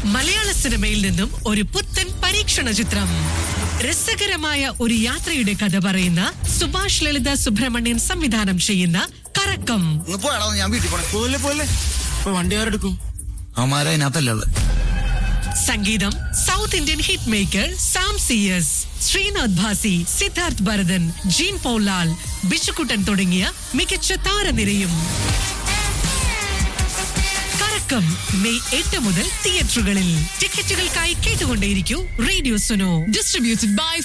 മലയാള സിനിമയിൽ നിന്നും ഒരു പുത്തൻ പരീക്ഷണ ചിത്രം രസകരമായ ഒരു യാത്രയുടെ കഥ പറയുന്ന സുഭാഷ് ലളിത സുബ്രഹ്മണ്യൻ സംവിധാനം ചെയ്യുന്ന കറക്കം ഒന്ന് പോയാടാ ഞാൻ വീട്ടിൽ പോണേ പോലെ പോലെ ഇപ്പൊ വണ്ടി ആരെടുക്കും അവന്മാരെ അതിനകത്തല്ലേ ഉള്ളത് സംഗീതം South Indian hit maker Sam C S Sreenath Bhasi Siddharth Bharathan Jean Paul Lal ബിഷുക്കുട്ടൻ തുടങ്ങിയ മികച്ച താരനിരയും കറക്കം മെയ് എട്ട് മുതൽ തിയേറ്ററുകളിൽ ടിക്കറ്റുകൾക്കായി കേട്ടുകൊണ്ടേയിരിക്കൂ റേഡിയോ സുനോ Distributed by